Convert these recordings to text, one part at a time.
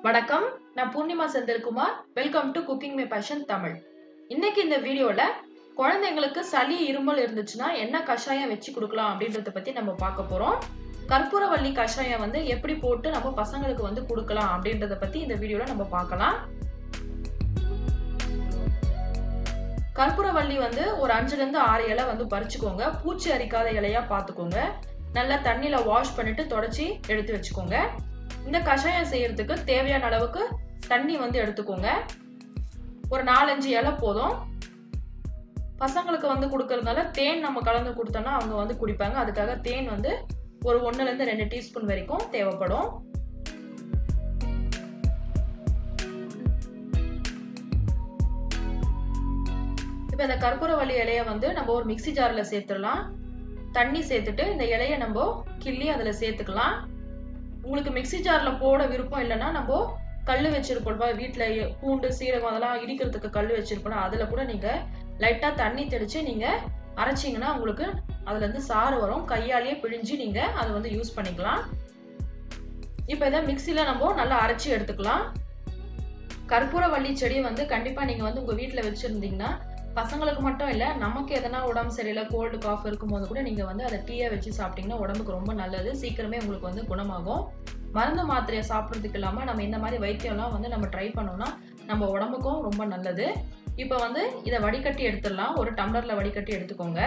வணக்கம் நான் Poornima Senthilkumar welcome to cooking my passion Tamil இன்னைக்கு இந்த வீடியோல குழந்தைங்களுக்கு சளி இருமல் இருந்துச்சுன்னா என்ன கஷாயம் வச்சு கொடுக்கலாம் அப்படின்றத பத்தி நம்ம பார்க்க போறோம் கற்பூரவள்ளி கஷாயம் வந்து எப்படி போட்டு நம்ம பசங்களுக்கு வந்து கொடுக்கலாம் அப்படின்றத பத்தி இந்த வீடியோல நம்ம பார்க்கலாம் கற்பூரவள்ளி வந்து ஒரு அஞ்சுல இருந்து ஆறு இலை வந்து பறிச்சுக்கோங்க பூச்சி அரிக்காத இலையா பார்த்துக்கோங்க நல்லா தண்ணியில வாஷ் பண்ணிட்டு தொடச்சி எடுத்து வச்சுக்கோங்க இந்த கஷாயம் செய்யறதுக்கு தேவையான அளவுக்கு தண்ணி வந்து எடுத்துக்கோங்க ஒரு நாலஞ்சு இலை போதும் பசங்களுக்கு வந்து கொடுக்கறதுனால தேன் நம்ம கலந்து கொடுத்தோம்னா அவங்க வந்து குடிப்பாங்க அதுக்காக தேன் வந்து ஒரு ஒன்னுல இருந்து ரெண்டு டீஸ்பூன் வரைக்கும் தேவைப்படும் இப்போ இந்த கற்பூரவள்ளி இலைய வந்து நம்ம ஒரு மிக்சி ஜார்ல சேர்த்துடலாம் தண்ணி சேர்த்துட்டு இந்த இலைய நம்ம கிள்ளி அதுல சேர்த்துக்கலாம் உங்களுக்கு மிக்சி ஜார்ல போட விருப்பம் இல்லைன்னா நம்ம கல் வச்சிருப்போம் வீட்டுல பூண்டு சீரகம் அதெல்லாம் இடிக்கிறதுக்கு கல் வச்சிருப்போம் அதுல கூட நீங்க லைட்டா தண்ணி தெளிச்சு நீங்க அரைச்சிங்கன்னா உங்களுக்கு அதுல இருந்து சாறு வரும் கையாலேயே பிழிஞ்சு நீங்க அதை வந்து யூஸ் பண்ணிக்கலாம் இப்போ இதை மிக்சியில நம்ம நல்லா அரைச்சி எடுத்துக்கலாம் கற்பூரவள்ளி செடி வந்து கண்டிப்பா நீங்க வந்து உங்க வீட்டுல வச்சிருந்தீங்கன்னா பசங்களுக்கு மட்டும் இல்ல நமக்கு எதனா உடம்பு சரியில்லை கோல்டு காஃப் இருக்கும்போது கூட நீங்க வந்து அதை டீயா வச்சு சாப்பிட்டீங்கன்னா உடம்புக்கு ரொம்ப நல்லது சீக்கிரமே உங்களுக்கு வந்து குணமாகும் மருந்து மாத்திரையை சாப்பிட்றதுக்கு இல்லாம நம்ம இந்த மாதிரி வைத்தியம்லாம் வந்து நம்ம ட்ரை பண்ணோம்னா நம்ம உடம்புக்கும் ரொம்ப நல்லது இப்போ வந்து இதை வடிகட்டி எடுத்துடலாம் ஒரு டம்ளர்ல வடிகட்டி எடுத்துக்கோங்க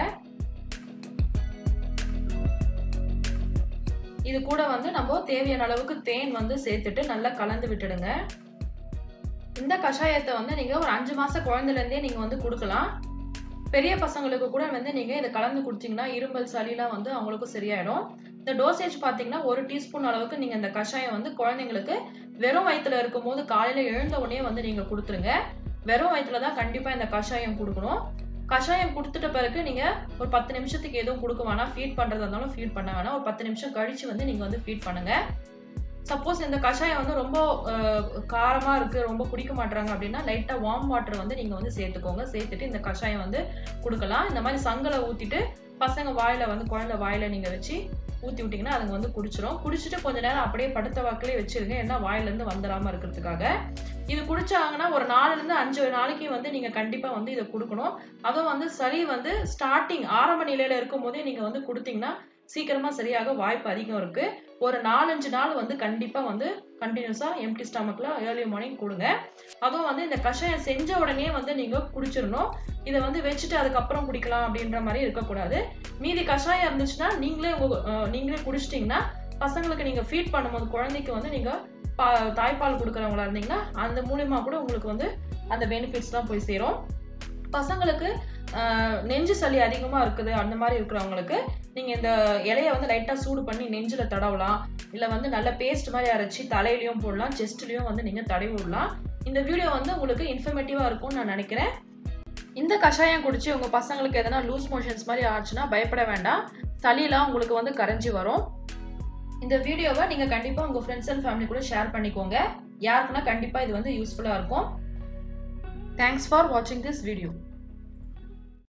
இது கூட வந்து நம்ம தேவையான அளவுக்கு தேன் வந்து சேர்த்துட்டு நல்லா கலந்து விட்டுடுங்க இந்த கஷாயத்தை வந்து நீங்க ஒரு அஞ்சு மாச குழந்தைல இருந்தே நீங்க வந்து கொடுக்கலாம் பெரிய பசங்களுக்கு கூட வந்து நீங்க இதை கலந்து குடிச்சீங்கன்னா இருமல் சளிலாம் வந்து அவங்களுக்கும் சரியாயிடும் இந்த டோசேஜ் பாத்தீங்கன்னா ஒரு டீஸ்பூன் அளவுக்கு நீங்க இந்த கஷாயம் வந்து குழந்தைங்களுக்கு வெறும் வயிற்றுல இருக்கும் போது காலையில எழுந்த உடனே வந்து நீங்க கொடுத்துருங்க வெறும் வயிற்றுல தான் கண்டிப்பா இந்த கஷாயம் கொடுக்கணும் கஷாயம் கொடுத்துட்ட பிறகு நீங்க ஒரு பத்து நிமிஷத்துக்கு எதுவும் கொடுக்க வேணாம் ஃபீட் பண்றதா இருந்தாலும் ஃபீட் பண்ண வேணாம் ஒரு பத்து நிமிஷம் கழிச்சு வந்து நீங்க வந்து ஃபீட் பண்ணுங்க சப்போஸ் இந்த கஷாயம் வந்து ரொம்ப காரமா இருக்கு ரொம்ப குடிக்க மாட்டாங்க அப்படின்னா லைட்டா வார்ம் வாட்டர் வந்து நீங்க வந்து சேர்த்துக்கோங்க சேர்த்துட்டு இந்த கஷாயம் வந்து கொடுக்கலாம் இந்த மாதிரி சங்கலை ஊத்திட்டு பசங்க வாயில வந்து குழந்தை வாயில நீங்க வச்சு ஊத்தி விட்டீங்கன்னா அதுங்க வந்து குடிச்சிரும் குடிச்சிட்டு கொஞ்ச நேரம் அப்படியே படுத்த வாக்கிலே வச்சிருங்க ஏன்னா வாயில இருந்து வந்துடாம இருக்கிறதுக்காக இது குடிச்சாங்கன்னா ஒரு நாலுல இருந்து அஞ்சு நாளைக்கு வந்து நீங்க கண்டிப்பா வந்து இதை கொடுக்கணும் அதுவும் வந்து சளி வந்து ஸ்டார்டிங் ஆரம்ப நிலையில இருக்கும் போதே நீங்க வந்து கொடுத்தீங்கன்னா சீக்கிரமா சரியாக வாய்ப்பு அதிகம் இருக்கு ஒரு நாலஞ்சு நாள் வந்து கண்டிப்பா வந்து கண்டினியூஸா எம்டி ஸ்டமக்ல ஏர்லி மார்னிங் கொடுங்க அதுவும் வந்து இந்த கஷாயம் செஞ்ச உடனே வந்து நீங்க குடிச்சிடணும் இதை வந்து வச்சுட்டு அதுக்கப்புறம் குடிக்கலாம் அப்படின்ற மாதிரி இருக்கக்கூடாது மீதி கஷாயம் இருந்துச்சுன்னா நீங்களே உங்க நீங்களே குடிச்சிட்டீங்கன்னா பசங்களுக்கு நீங்க ஃபீட் பண்ணும்போது குழந்தைக்கு வந்து நீங்க தாய்ப்பால் கொடுக்குறவங்களா இருந்தீங்கன்னா அந்த மூலியமா கூட உங்களுக்கு வந்து அந்த பெனிஃபிட்ஸ் தான் போய் சேரும் பசங்களுக்கு நெஞ்சு சளி அதிகமா இருக்குது அந்த மாதிரி இருக்கிறவங்களுக்கு நீங்க இந்த இலைய வந்து லைட்டா சூடு பண்ணி நெஞ்சில தடவலாம் இல்ல வந்து நல்ல பேஸ்ட் மாதிரி அரைச்சி தலையிலயும் போடலாம் செஸ்ட்லயும் வந்து நீங்க தடவி விடலாம் இந்த வீடியோ வந்து உங்களுக்கு இன்ஃபர்மேட்டிவா இருக்கும்னு நான் நினைக்கிறேன் இந்த கஷாயம் குடிச்சு உங்க பசங்களுக்கு எதனா லூஸ் மோஷன்ஸ் மாதிரி ஆச்சுன்னா பயப்பட வேண்டாம் சளிலாம் உங்களுக்கு வந்து கரைஞ்சி வரும் இந்த வீடியோவை நீங்க கண்டிப்பா உங்க ஃப்ரெண்ட்ஸ் அண்ட் ஃபேமிலி கூட ஷேர் பண்ணிக்கோங்க யாருக்குன்னா கண்டிப்பா இது வந்து யூஸ்ஃபுல்லா இருக்கும் தேங்க்ஸ் ஃபார் வாட்சிங் திஸ் வீடியோ